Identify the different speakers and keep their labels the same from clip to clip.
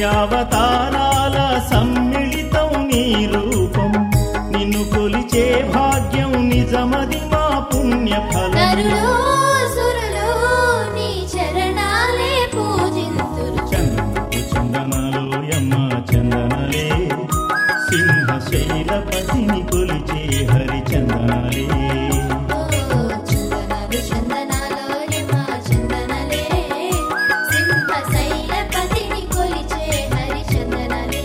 Speaker 1: దివ్యావతారాల సమ్మిళితం నీ రూపం నిన్ను కొలిచే భాగ్యం నిజమది మా పుణ్య ఫలం
Speaker 2: నరులో సురులో నీ చరణాలే పూజింతురు
Speaker 1: చందనపు చందనాలు యమ్మ చందనలే సింహ శైలపతిని కొలిచే హరి చందనాలే
Speaker 2: ఓ చందనాలు చందనాలో యమా చందనలే సింహ శైలపతిని కొలిచే హరి చందనలే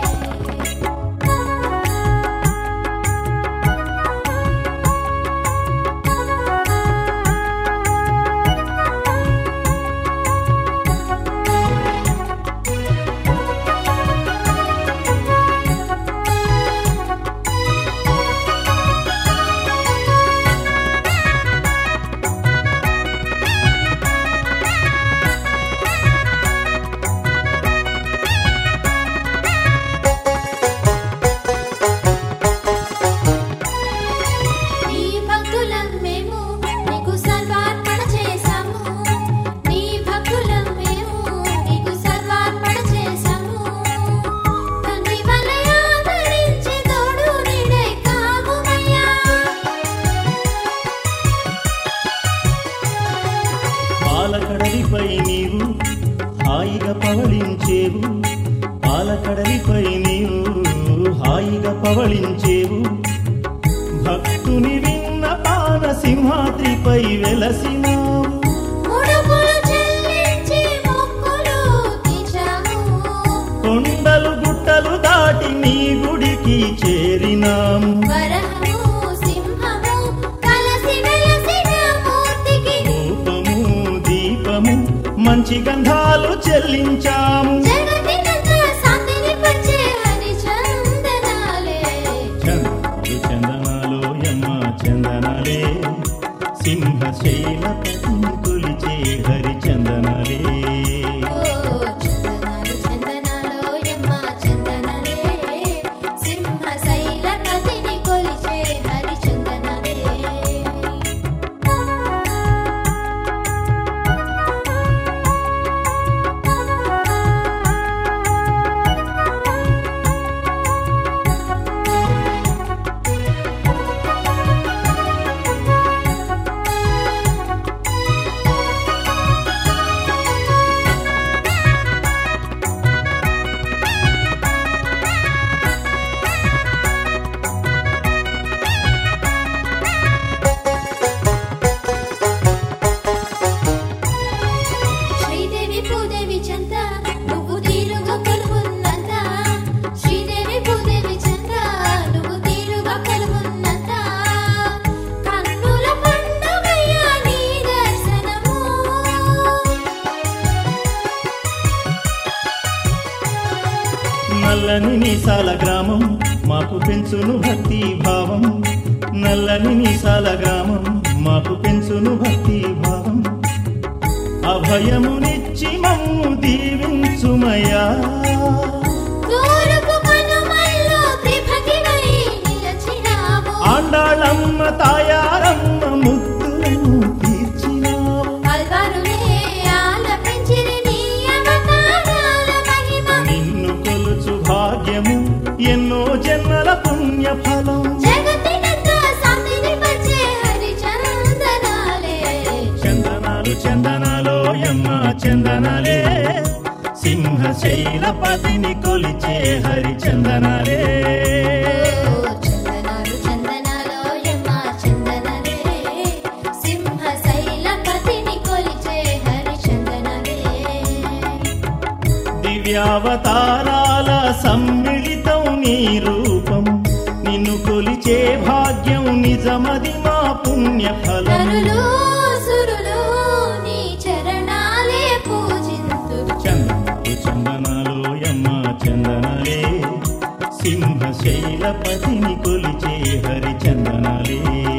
Speaker 2: నీ భక్తులం మేము నీకు సర్వార్పణ చేశాము నీ భక్తులం మేము నీకు సర్వార్పణ చేశాము తండ్రి వలె ఆదరించి తోడు నీడై కావుమయ్యా
Speaker 1: పాలకడలిపై నీవు హాయిగా పవళించేవు పాలకడలిపై నీవు హాయిగా పవళించేవు భక్తుని విన్న పాన సింహాద్రిపై వెలసినావు
Speaker 2: ముడుపులు చెల్లించి మొక్కులు తీర్చాము
Speaker 1: కొండలు గుట్టలు దాటి నీ గుడికి చేరినాము
Speaker 2: వరహము సింహము కలసి వెలసిన మూర్తికి
Speaker 1: రూపము దీపము మంచి గంధాలు చెల్లించాము
Speaker 2: జగతినంతా శాంతిని పంచే హరి చందనాలే
Speaker 1: చంద్రుడు చందనాలు యమ్మ చందనాలే సింహ శైలపతిని కొలిచే హరి చందనాలే
Speaker 2: ఓ చందనాలు చందనాలో యమ్మ చందనలే సింహ శైలపతిని కొలిచే హరి చందనలే శ్రీదేవి భూదేవి చంద నువ్వు తీరుగా కొలువున్నంత శ్రీదేవి భూదేవి చంద నువ్వు తీరుగా కొలువున్నంత కన్నుల పండుగయ్యా నీ దర్శనము
Speaker 1: నల్లని నీసాల గ్రామం మాకు పెంచును భక్తి భావం నల్లని నీసాల గ్రామం మాకు పెంచును భక్తి భావం అభయమునిచ్చి మమ్ము దీవించుమయ్యా
Speaker 2: తూర్పు కనుమల్లో త్రిభగివై నిలచినావు
Speaker 1: ఆండాళమ్మ తాయారమ్మ ముద్దులను తీర్చినావు
Speaker 2: కల్వరులే ఆలపించిరి నీ అవతారాల మహిమ
Speaker 1: నిన్ను కొలుచు భాగ్యము ఎన్నో జన్మల పుణ్య ఫలం
Speaker 2: జగతినంతా శాంతిని పంచే హరి చందనాలే
Speaker 1: చందనాలు చందనాలో యమ్మ చందనాలే సింహ శైలపతిని కొలిచే హరి చందనాలే
Speaker 2: ఓ చందనాలు చందనాలో యమ్మ చందనలే సింహ శైలపతిని కొలిచే హరి చందనలే
Speaker 1: దివ్యావతారాల సమ్మిళితం నీ రూపం నిన్ను కొలిచే భాగ్యం నిజమది మా పుణ్య ఫలం
Speaker 2: నరులు సురులు నీ చరణాలే పూజింతురు
Speaker 1: చందనపు చందనాలు యమ్మ చందనాలే సింహ శైలపతిని కొలిచే హరి చందనాలే